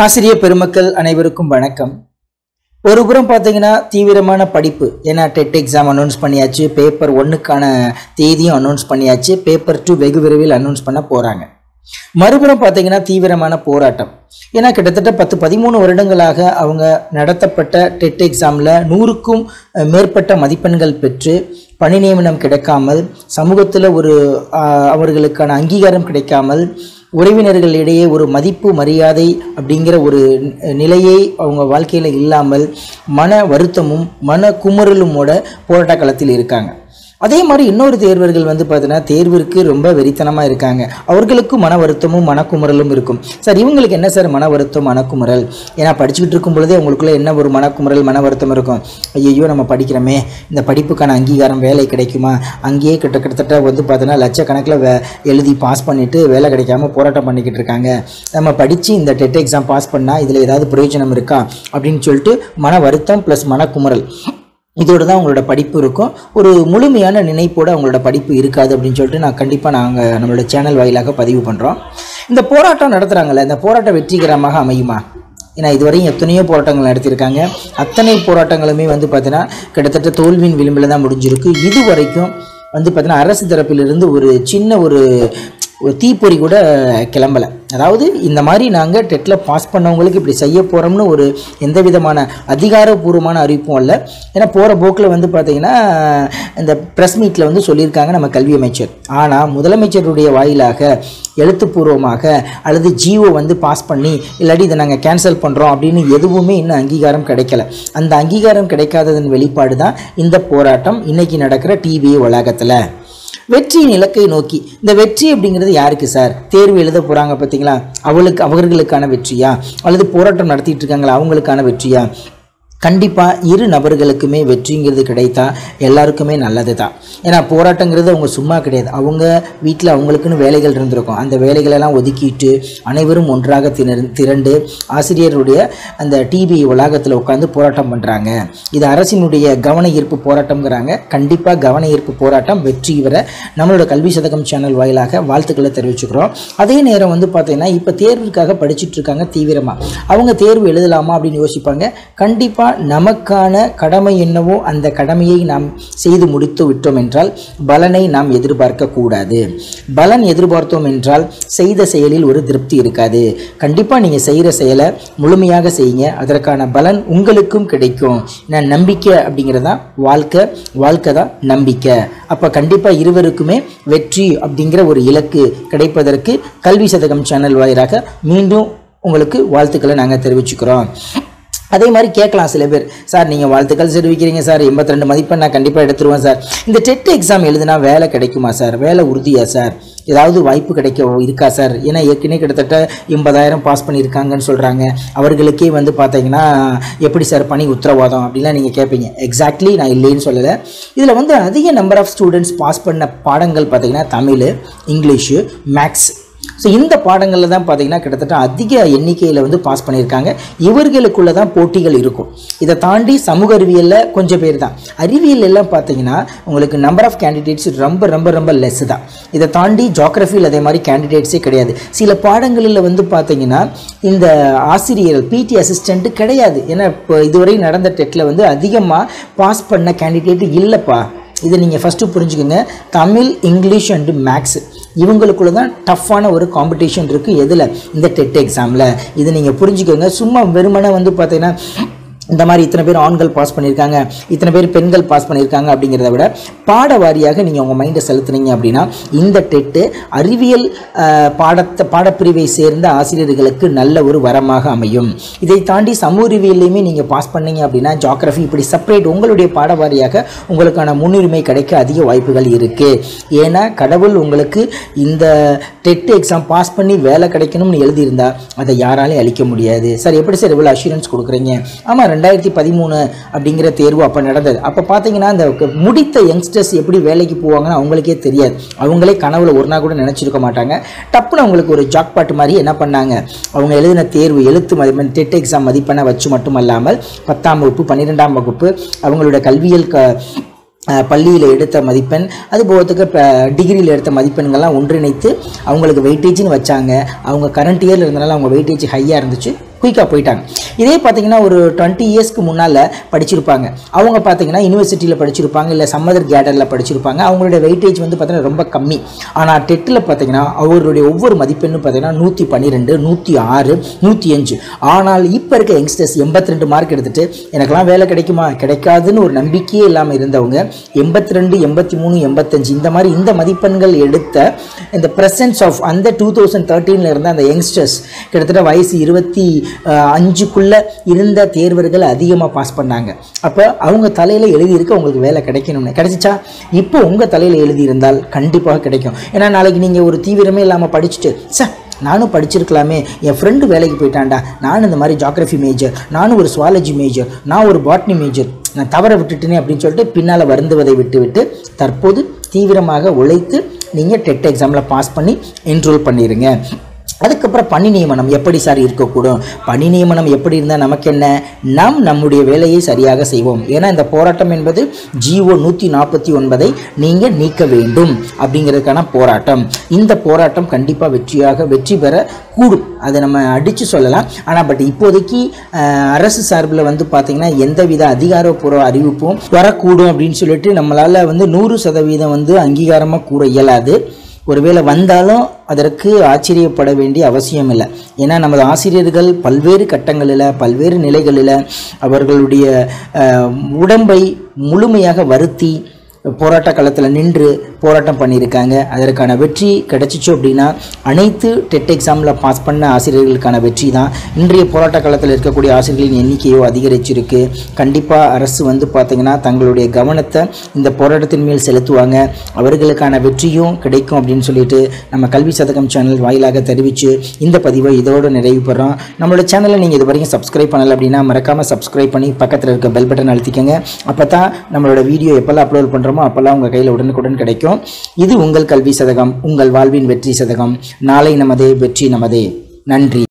ஆசிரியர் பெருமக்கள் அனைவருக்கும் வணக்கம் ஒரு புறம் பார்த்தீங்கன்னா தீவிரமான படிப்பு ஏன்னா டெட் எக்ஸாம் அனௌன்ஸ் பண்ணியாச்சு பேப்பர் ஒன்றுக்கான தேதியும் அனௌன்ஸ் பண்ணியாச்சு பேப்பர் டூ வெகு விரைவில் அனௌன்ஸ் பண்ண போகிறாங்க மறுபுறம் பார்த்தீங்கன்னா தீவிரமான போராட்டம் ஏன்னா கிட்டத்தட்ட பத்து பதிமூணு வருடங்களாக அவங்க நடத்தப்பட்ட டெட் எக்ஸாமில் நூறுக்கும் அஹ், மேற்பட்ட மதிப்பெண்கள் பெற்று பணி நியமனம் கிடைக்காமல் சமூகத்தில் ஒரு ஆஹ், அவர்களுக்கான அங்கீகாரம் கிடைக்காமல் உறவினர்களிடையே ஒரு மதிப்பு மரியாதை அப்படிங்கிற ஒரு நி- நிலையை அவங்க வாழ்க்கையில் இல்லாமல் மன வருத்தமும் மன குமுறலுமோட போராட்ட களத்தில் இருக்காங்க அதே மாதிரி இன்னொரு தேர்வர்கள் வந்து பார்த்தீங்கன்னா தேர்விற்கு ரொம்ப வெறித்தனமாக இருக்காங்க அவர்களுக்கும் மன வருத்தமும் மனக்குமுறலும் இருக்கும் சார் இவங்களுக்கு என்ன சார் மன வருத்தம் மனக்குமுறல் ஏன்னா படிச்சுக்கிட்டு இருக்கும் பொழுதே உங்களுக்குள்ள என்ன ஒரு மனக்குமுறல் மன வருத்தம் இருக்கும் ஐயோ நம்ம படிக்கிறோமே இந்த படிப்புக்கான அங்கீகாரம் வேலை கிடைக்குமா அங்கேயே கிட்ட கிட்டத்தட்ட வந்து பார்த்தீங்கன்னா லட்சக்கணக்கில் வே எழுதி பாஸ் பண்ணிட்டு வேலை கிடைக்காம போராட்டம் பண்ணிக்கிட்டு இருக்காங்க நம்ம படித்து இந்த டெட் எக்ஸாம் பாஸ் பண்ணால் இதில் ஏதாவது பிரயோஜனம் இருக்கா அப்படின்னு சொல்லிட்டு மன வருத்தம் ப்ளஸ் மனக்குமுறல் இதோட தான் உங்களோட படிப்பு இருக்கும் ஒரு முழுமையான நினைப்போட அவங்களோட படிப்பு இருக்காது அப்படின்னு சொல்லிட்டு நான் கண்டிப்பாக நாங்கள் நம்மளோட சேனல் வாயிலாக பதிவு பண்ணுறோம் இந்த போராட்டம் நடத்துகிறாங்கல்ல இந்த போராட்டம் வெற்றிகரமாக அமையுமா ஏன்னா இதுவரையும் எத்தனையோ போராட்டங்கள் நடத்தியிருக்காங்க அத்தனை போராட்டங்களுமே வந்து பார்த்தீங்கன்னா கிட்டத்தட்ட தோல்வியின் விளிம்பில் தான் முடிஞ்சிருக்கு இது வரைக்கும் வந்து பார்த்தீங்கன்னா அரசு தரப்பிலிருந்து ஒரு சின்ன ஒரு ஒரு தீப்பொறி கூட கிளம்பலை அதாவது இந்த மாதிரி நாங்கள் டெட்டில் பாஸ் பண்ணவங்களுக்கு இப்படி செய்ய போகிறோம்னு ஒரு எந்த விதமான அதிகாரப்பூர்வமான அறிவிப்பும் இல்லை ஏன்னா போகிற போக்கில் வந்து பார்த்தீங்கன்னா இந்த ப்ரெஸ் மீட்டில் வந்து சொல்லியிருக்காங்க நம்ம கல்வி அமைச்சர் ஆனால் முதலமைச்சருடைய வாயிலாக எழுத்துப்பூர்வமாக அல்லது ஜிஓ வந்து பாஸ் பண்ணி இல்லாட்டி இதை நாங்கள் கேன்சல் பண்ணுறோம் அப்படின்னு எதுவுமே இன்னும் அங்கீகாரம் கிடைக்கல அந்த அங்கீகாரம் கிடைக்காததன் வெளிப்பாடு தான் இந்த போராட்டம் இன்னைக்கு நடக்கிற டிவி வளாகத்தில் வெற்றியின் இலக்கை நோக்கி இந்த வெற்றி அப்படிங்கிறது யாருக்கு சார் தேர்வு எழுத போகிறாங்க பார்த்தீங்களா அவளுக்கு அவர்களுக்கான வெற்றியா அல்லது போராட்டம் நடத்திட்டு இருக்காங்களா அவங்களுக்கான வெற்றியா கண்டிப்பாக இரு நபர்களுக்குமே வெற்றிங்கிறது கிடைத்தா எல்லாருக்குமே நல்லது தான் ஏன்னா போராட்டங்கிறது அவங்க சும்மா கிடையாது அவங்க வீட்டில் அவங்களுக்குன்னு வேலைகள் இருந்திருக்கும் அந்த வேலைகளெல்லாம் ஒதுக்கிட்டு அனைவரும் ஒன்றாக திணறு திரண்டு ஆசிரியருடைய அந்த டிவி வளாகத்தில் உட்காந்து போராட்டம் பண்ணுறாங்க இது அரசினுடைய கவன ஈர்ப்பு போராட்டம்ங்கிறாங்க கண்டிப்பாக கவன ஈர்ப்பு போராட்டம் வெற்றி பெற நம்மளோட கல்வி சதகம் சேனல் வாயிலாக வாழ்த்துக்களை தெரிவிச்சுக்கிறோம் அதே நேரம் வந்து பார்த்தீங்கன்னா இப்போ தேர்வுக்காக படிச்சுட்டு இருக்காங்க தீவிரமாக அவங்க தேர்வு எழுதலாமா அப்படின்னு யோசிப்பாங்க கண்டிப்பாக நமக்கான கடமை என்னவோ அந்த கடமையை நாம் செய்து முடித்து விட்டோம் என்றால் பலனை நாம் எதிர்பார்க்க கூடாது பலன் எதிர்பார்த்தோம் என்றால் செய்த செயலில் ஒரு திருப்தி இருக்காது கண்டிப்பாக நீங்கள் செய்கிற செயலை முழுமையாக செய்யுங்க அதற்கான பலன் உங்களுக்கும் கிடைக்கும் ஏன்னா நம்பிக்கை அப்படிங்கிறது தான் வாழ்க்கை வாழ்க்கை தான் நம்பிக்கை அப்போ கண்டிப்பாக இருவருக்குமே வெற்றி அப்படிங்கிற ஒரு இலக்கு கிடைப்பதற்கு கல்வி சதகம் சேனல் வாயிலாக மீண்டும் உங்களுக்கு வாழ்த்துக்களை நாங்கள் தெரிவிச்சுக்கிறோம் அதே மாதிரி கேட்கலாம் சில பேர் சார் நீங்கள் வாழ்த்துக்கள் தெரிவிக்கிறீங்க சார் எண்பத்தி ரெண்டு மதிப்பெண் நான் கண்டிப்பாக எடுத்துருவேன் சார் இந்த டெட் எக்ஸாம் எழுதுனா வேலை கிடைக்குமா சார் வேலை உறுதியா சார் ஏதாவது வாய்ப்பு கிடைக்க இருக்கா சார் ஏன்னா ஏற்கனவே கிட்டத்தட்ட எண்பதாயிரம் பாஸ் பண்ணியிருக்காங்கன்னு சொல்கிறாங்க அவர்களுக்கே வந்து பார்த்தீங்கன்னா எப்படி சார் பணி உத்தரவாதம் அப்படிலாம் நீங்கள் கேட்பீங்க எக்ஸாக்ட்லி நான் இல்லைன்னு சொல்லலை இதில் வந்து அதிக நம்பர் ஆஃப் ஸ்டூடெண்ட்ஸ் பாஸ் பண்ண பாடங்கள் பார்த்தீங்கன்னா தமிழ் இங்கிலீஷு மேக்ஸ் ஸோ இந்த பாடங்களில் தான் பார்த்தீங்கன்னா கிட்டத்தட்ட அதிக எண்ணிக்கையில் வந்து பாஸ் பண்ணியிருக்காங்க இவர்களுக்குள்ள தான் போட்டிகள் இருக்கும் இதை தாண்டி சமூக அறிவியலில் கொஞ்சம் பேர் தான் அறிவியல் எல்லாம் பார்த்தீங்கன்னா உங்களுக்கு நம்பர் ஆஃப் கேண்டிடேட்ஸ் ரொம்ப ரொம்ப ரொம்ப லெஸ் தான் இதை தாண்டி ஜாகிரஃபியில் அதே மாதிரி கேண்டிடேட்ஸே கிடையாது சில பாடங்களில் வந்து பார்த்தீங்கன்னா இந்த ஆசிரியர்கள் பிடி அசிஸ்டண்ட்டு கிடையாது ஏன்னா இப்போ இதுவரை நடந்த டெட்டில் வந்து அதிகமாக பாஸ் பண்ண கேண்டிடேட் இல்லைப்பா இதை நீங்கள் ஃபஸ்ட்டு புரிஞ்சுக்கோங்க தமிழ் இங்கிலீஷ் அண்டு மேக்ஸ் இவங்களுக்குள்ள தான் டஃப்பான ஒரு காம்படிஷன் இருக்குது எதில் இந்த டெட் எக்ஸாமில் இதை நீங்கள் புரிஞ்சுக்கோங்க சும்மா வெறுமனே வந்து பார்த்தீங்கன்னா இந்த மாதிரி இத்தனை பேர் ஆண்கள் பாஸ் பண்ணியிருக்காங்க இத்தனை பேர் பெண்கள் பாஸ் பண்ணியிருக்காங்க அப்படிங்கிறத விட பாட வாரியாக நீங்கள் உங்கள் மைண்டை செலுத்துனீங்க அப்படின்னா இந்த டெட்டு அறிவியல் ஆஹ், பாடத்தை பாடப்பிரிவை சேர்ந்த ஆசிரியர்களுக்கு நல்ல ஒரு வரமாக அமையும் இதை தாண்டி சமூக அறிவியல்லையுமே நீங்கள் பாஸ் பண்ணீங்க அப்படின்னா ஜாகிரஃபி இப்படி செப்பரேட் உங்களுடைய பாட வாரியாக உங்களுக்கான முன்னுரிமை கிடைக்க அதிக வாய்ப்புகள் இருக்குது ஏன்னா கடவுள் உங்களுக்கு இந்த டெட் எக்ஸாம் பாஸ் பண்ணி வேலை கிடைக்கணும்னு எழுதியிருந்தா அதை யாராலையும் அளிக்க முடியாது சார் எப்படி சார் இவ்வளோ அஷூரன்ஸ் கொடுக்குறீங்க ஆமாம் ரெண்டாயிரத்தி பதிமூணு அப்படிங்கிற தேர்வு அப்போ நடந்தது அப்போ பார்த்தீங்கன்னா அந்த க- முடித்த யங்ஸ்டர்ஸ் எப்படி வேலைக்கு போவாங்கன்னு அவங்களுக்கே தெரியாது அவங்களே கனவுல ஒரு நாள் கூட நினச்சிருக்க மாட்டாங்க டப்புன்னு அவங்களுக்கு ஒரு ஜாக்பாட் மாதிரி என்ன பண்ணாங்க அவங்க எழுதின தேர்வு எழுத்து மதிப்பெண் டெட் எக்ஸாம் மதிப்பெண்ணை வச்சு மட்டுமல்லாமல் பத்தாம் வகுப்பு பன்னிரெண்டாம் வகுப்பு அவங்களோட கல்வியல் க பள்ளியில் எடுத்த மதிப்பெண் அது போகிறதுக்கு இப்போ டிகிரியில் எடுத்த மதிப்பெண்கள்லாம் ஒன்றிணைத்து அவங்களுக்கு வெயிட்டேஜ்னு வச்சாங்க அவங்க கரண்ட் இயரில் இருந்தனால அவங்க வெயிட்டேஜ் ஹையாக இருந்துச்சு குயிக்காக போயிட்டாங்க இதே பார்த்தீங்கன்னா ஒரு டுவெண்ட்டி இயர்ஸ்க்கு முன்னால் படிச்சிருப்பாங்க அவங்க பார்த்தீங்கன்னா யூனிவர்சிட்டியில் படிச்சிருப்பாங்க இல்லை சம்மதர் கேடரில் படிச்சிருப்பாங்க அவங்களுடைய வெயிட்டேஜ் வந்து பார்த்தீங்கன்னா ரொம்ப கம்மி ஆனால் டெட்டில் பார்த்தீங்கன்னா அவர்களுடைய ஒவ்வொரு மதிப்பெண்ணும் பார்த்தீங்கன்னா நூற்றி பன்னிரெண்டு நூற்றி ஆறு நூற்றி அஞ்சு ஆனால் இப்போ இருக்க யங்ஸ்டர்ஸ் எண்பத்தி ரெண்டு மார்க் எடுத்துட்டு எனக்கெல்லாம் வேலை கிடைக்குமா கிடைக்காதுன்னு ஒரு நம்பிக்கையே இல்லாமல் இருந்தவங்க எண்பத்தி ரெண்டு எண்பத்தி மூணு எண்பத்தஞ்சு இந்த மாதிரி இந்த மதிப்பெண்கள் எடுத்த இந்த ப்ரெசன்ஸ் ஆஃப் அந்த டூ தௌசண்ட் தேர்ட்டீனில் இருந்த அந்த யங்ஸ்டர்ஸ் கிட்டத்தட்ட வயசு இருபத்தி அஹ், அஞ்சுக்குள்ள இருந்த தேர்வர்கள் அதிகமாக பாஸ் பண்ணாங்க அப்போ அவங்க தலையில் எழுதியிருக்கு உங்களுக்கு வேலை கிடைக்கணும்னு கிடைச்சிச்சா இப்போ உங்கள் தலையில் எழுதியிருந்தால் கண்டிப்பாக கிடைக்கும் ஏன்னா நாளைக்கு நீங்கள் ஒரு தீவிரமே இல்லாமல் படிச்சுட்டு சார் நானும் படிச்சிருக்கலாமே என் ஃப்ரெண்டு வேலைக்கு போயிட்டான்டா நானும் இந்த மாதிரி ஜாகிரஃபி மேஜர் நானும் ஒரு சுவாலஜி மேஜர் நான் ஒரு பாட்னி மேஜர் நான் தவற விட்டுட்டேனே அப்படின்னு சொல்லிட்டு பின்னால் வருந்துவதை விட்டுவிட்டு தற்போது தீவிரமாக உழைத்து நீங்கள் டெட் எக்ஸாமில் பாஸ் பண்ணி என்ரோல் பண்ணிடுங்க அதுக்கப்புறம் பணி நியமனம் எப்படி சார் இருக்கக்கூடும் பணி நியமனம் எப்படி இருந்தால் நமக்கு என்ன நாம் நம்முடைய வேலையை சரியாக செய்வோம் ஏன்னா இந்த போராட்டம் என்பது ஜிஓ நூற்றி நாற்பத்தி ஒன்பதை நீங்கள் நீக்க வேண்டும் அப்படிங்கிறதுக்கான போராட்டம் இந்த போராட்டம் கண்டிப்பாக வெற்றியாக வெற்றி பெற கூடும் அதை நம்ம அடித்து சொல்லலாம் ஆனால் பட் இப்போதைக்கு அஹ், அரசு சார்பில் வந்து பார்த்திங்கன்னா எந்தவித அதிகாரப்பூர்வ அறிவிப்பும் வரக்கூடும் அப்படின்னு சொல்லிட்டு நம்மளால் வந்து நூறு சதவீதம் வந்து அங்கீகாரமாக கூற இயலாது ஒருவேளை வந்தாலும் அதற்கு ஆச்சரியப்பட வேண்டிய அவசியம் இல்லை ஏன்னா நமது ஆசிரியர்கள் பல்வேறு கட்டங்களில் பல்வேறு நிலைகளில் அவர்களுடைய அஹ், உடம்பை முழுமையாக வருத்தி போராட்ட களத்தில் நின்று போராட்டம் பண்ணியிருக்காங்க அதற்கான வெற்றி கிடைச்சிச்சு அப்படின்னா அனைத்து டெட் எக்ஸாமில் பாஸ் பண்ண ஆசிரியர்களுக்கான வெற்றி தான் இன்றைய போராட்ட களத்தில் இருக்கக்கூடிய ஆசிரியர்களின் எண்ணிக்கையோ அதிகரிச்சிருக்கு கண்டிப்பாக அரசு வந்து பார்த்திங்கன்னா தங்களுடைய கவனத்தை இந்த போராட்டத்தின் மேல் செலுத்துவாங்க அவர்களுக்கான வெற்றியும் கிடைக்கும் அப்படின்னு சொல்லிட்டு நம்ம கல்வி சதகம் சேனல் வாயிலாக தெரிவித்து இந்த பதிவை இதோடு நிறைவு பெறோம் நம்மளோட சேனலை நீங்கள் இது வரைக்கும் சப்ஸ்கிரைப் பண்ணலை அப்படின்னா மறக்காமல் சப்ஸ்கிரைப் பண்ணி பக்கத்தில் இருக்க பெல் பட்டன் அழுத்திக்கங்க அப்போ தான் நம்மளோட வீடியோ எப்போல்லாம் அப்லோட் பண்ணுறோமோ அப்போல்லாம் உங்கள் கையில் உடனுக்குடன் கிடைக்கும் இது உங்கள் கல்வி சதகம் உங்கள் வாழ்வின் வெற்றி சதகம் நாளை நமதே வெற்றி நமதே நன்றி